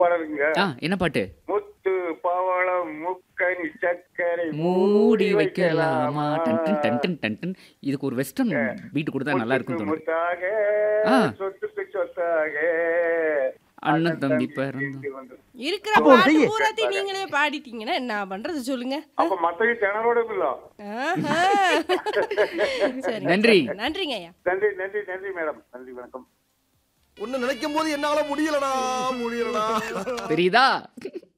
பாடலுங்க ஆ என்ன பாட்டு முத்து பவளம் முக்கனி சக்கரை மூடி வைக்கலாமா டன் டன் டன் டன் டன் டன். இதுக்கு ஒரு வெஸ்டர்ன் பீட் கொடுத்தா நல்லா இருக்கும் தோணுது முத்தாக ஆ. சொத்துக்கு சொத்தாக அண்ணன் தம்பி பிறந்தோம் வந்து இருக்கிற அப்போ பாட்டு செய்யு. பூராத்தையும் நீங்களே பாடிட்டீங்கன்னா என்ன பண்றது சொல்லுங்க அப்ப மத்தவங்க திணறோட இல்ல ஆஹா. சரி நன்றி. நன்றிங்க ஐயா நன்றி நன்றி நன்றி மேடம் நன்றி வணக்கம் ஒன்னு நினைக்கும் போது என்னால முடியலடா முடியலடா தெரியுதா